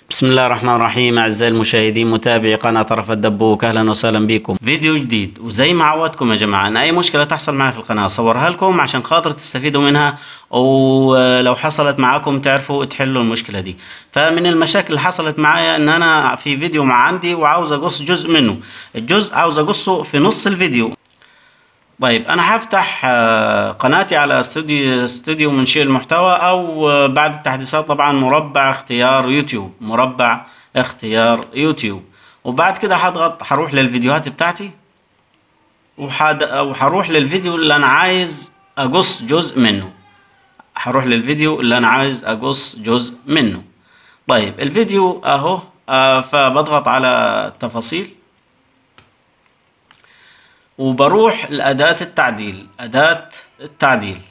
بسم الله الرحمن الرحيم أعزائي المشاهدين متابعي قناة طرف الدبوك أهلا وسهلا بكم فيديو جديد وزي ما عودتكم يا جماعة أن أي مشكلة تحصل معي في القناة أصورها لكم عشان خاطر تستفيدوا منها ولو حصلت معاكم تعرفوا تحلوا المشكلة دي فمن المشاكل اللي حصلت معايا أن أنا في فيديو مع عندي وعاوز أقص جزء منه الجزء عاوز أقصه في نص الفيديو طيب انا هفتح آه، قناتي على استوديو استوديو منشئ المحتوى او آه، بعد التحديثات طبعا مربع اختيار يوتيوب مربع اختيار يوتيوب وبعد كده هضغط هروح للفيديوهات بتاعتي وحد... وهروح للفيديو اللي انا عايز اقص جزء منه هروح للفيديو اللي انا عايز اقص جزء منه طيب الفيديو اهو آه، فبضغط على التفاصيل وبروح لأداة التعديل أداة التعديل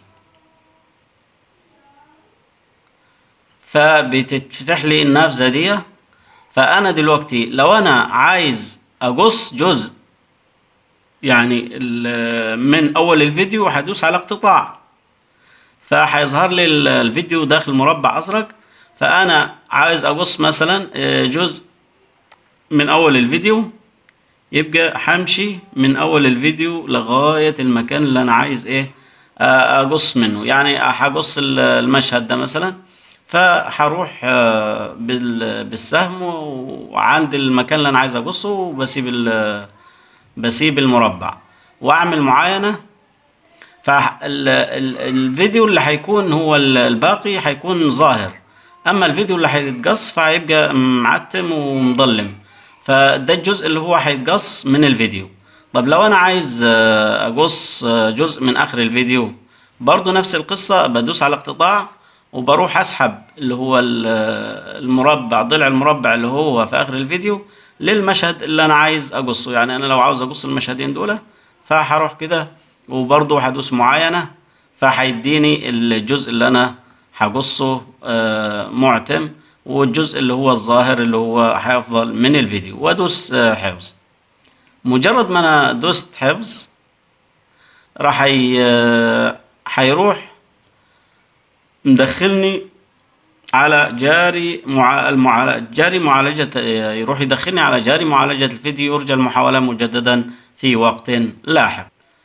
فبتتفتح لي النافذة دي فأنا دلوقتي لو أنا عايز أقص جزء يعني ال- من أول الفيديو هدوس على اقتطاع فهيظهر لي ال- الفيديو داخل مربع أزرق فأنا عايز أقص مثلا آه، جزء من أول الفيديو يبقى همشي من اول الفيديو لغاية المكان اللي انا عايز ايه آه، اقص منه يعني هقص ال- المشهد ده مثلا فهروح آه، بال- بالسهم وعند المكان اللي انا عايز اقصه وبسيب ال- بسيب المربع واعمل معاينة فالفيديو اللي هيكون هو ال- الباقي هيكون ظاهر اما الفيديو اللي هيتقص فهيبقى معتم ومظلم فده الجزء اللي هو هيتقص من الفيديو طب لو انا عايز آه، اقص آه، جزء من اخر الفيديو برضو نفس القصة بدوس على اقتطاع وبروح اسحب اللي هو ال- آه، المربع ضلع المربع اللي هو في اخر الفيديو للمشهد اللي انا عايز اقصه يعني انا لو عاوز اقص المشهدين دول فهروح كده وبرضو هدوس معاينة فهيديني الجزء اللي انا هقصه آه، معتم والجزء اللي هو الظاهر اللي هو هيفضل من الفيديو وادوس آه، حفظ مجرد ما انا دوست حفظ راح ي- آه، هيروح مدخلني على جاري مع... المعالجة جاري معالجة آه، يروح يدخلني على جاري معالجة الفيديو يرجى المحاولة مجددا في وقت لاحق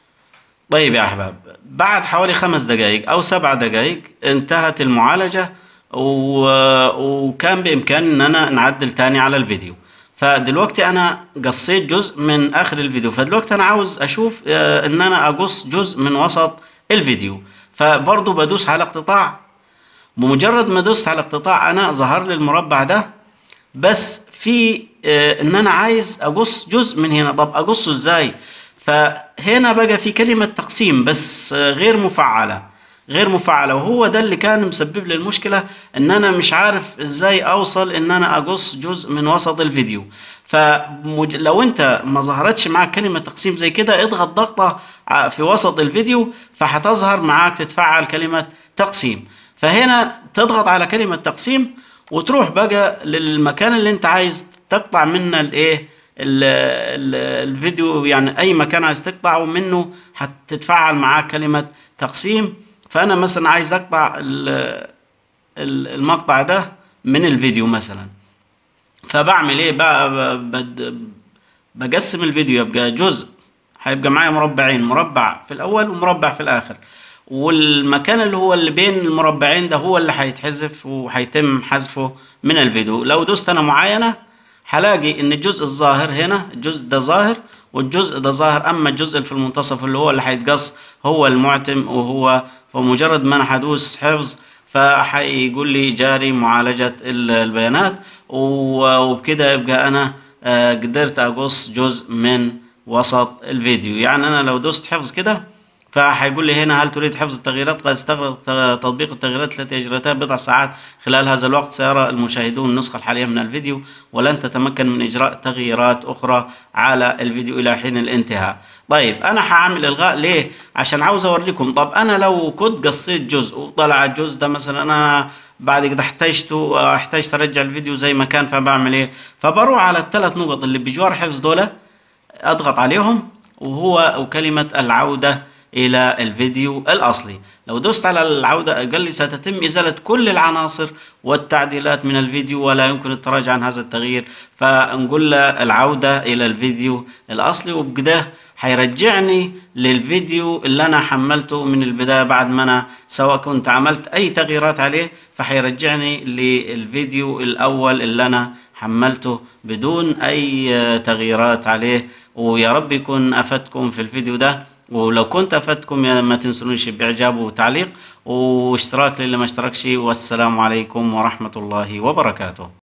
طيب يا احباب بعد حوالي خمس دقائق او سبع دقائق انتهت المعالجة و... وكان بامكاني ان انا نعدل تاني على الفيديو فدلوقتي انا قصيت جزء من اخر الفيديو فدلوقتي انا عاوز اشوف آه، ان انا اقص جزء من وسط الفيديو فبرضو بدوس على اقتطاع بمجرد ما دوست على اقتطاع انا ظهر لي المربع ده بس في آه، ان انا عايز اقص جزء من هنا طب اقصه ازاي فهنا بقى في كلمة تقسيم بس آه، غير مفعلة غير مفعلة وهو ده اللي كان مسبب لي المشكلة ان انا مش عارف ازاي اوصل ان انا اقص جزء من وسط الفيديو فلو انت ما ظهرتش معاك كلمة تقسيم زي كده اضغط ضغطة ع- في وسط الفيديو فهتظهر معاك تتفعل كلمة تقسيم فهنا تضغط على كلمة تقسيم وتروح بقى للمكان اللي انت عايز تقطع منه الايه ال- ال- الفيديو يعني اي مكان عايز تقطعه منه هتتفعل معاك كلمة تقسيم فانا مثلا عايز اقطع ال- ال- المقطع ده من الفيديو مثلا فبعمل ايه بقى ب- بد- بقسم الفيديو يبقى جزء هيبقى معايا مربعين مربع في الاول ومربع في الاخر والمكان اللي هو اللي بين المربعين ده هو اللي هيتحذف وهيتم حذفه من الفيديو لو دوست انا معاينة هلاقي ان الجزء الظاهر هنا الجزء ده ظاهر والجزء ده ظاهر اما الجزء اللي في المنتصف اللي هو اللي هيتقص هو المعتم وهو فمجرد ما انا هدوس حفظ فهيقول لي جاري معالجة ال- البيانات و- وبكده يبقى انا آه، قدرت اقص جزء من وسط الفيديو يعني انا لو دوست حفظ كده فهيقول لي هنا هل تريد حفظ التغييرات قد استغرق ت- تطبيق التغييرات التي اجريتها بضع ساعات خلال هذا الوقت سيرى المشاهدون النسخة الحالية من الفيديو ولن تتمكن من اجراء تغييرات اخرى على الفيديو الى حين الانتهاء طيب انا هعمل الغاء ليه عشان عاوز اوريكم طب انا لو كنت قصيت جزء وطلع الجزء ده مثلا انا بعد كده احتجته احتجت ارجع الفيديو زي ما كان فبعمل ايه فبروح على الثلاث نقط اللي بجوار حفظ دول اضغط عليهم وهو وكلمة العودة إلى الفيديو الأصلي لو دوست على العودة قال لي ستتم إزالة كل العناصر والتعديلات من الفيديو ولا يمكن التراجع عن هذا التغيير فنقول له العودة إلى الفيديو الأصلي وبكده هيرجعني للفيديو اللي أنا حملته من البداية بعد ما أنا سواء كنت عملت أي تغييرات عليه فهيرجعني للفيديو الأول اللي أنا حملته بدون أي تغييرات عليه ويا رب يكون أفدكم في الفيديو ده ولو كنت أفدتكم ما تنسونيش بإعجاب وتعليق واشتراك للي ما اشتركش والسلام عليكم ورحمة الله وبركاته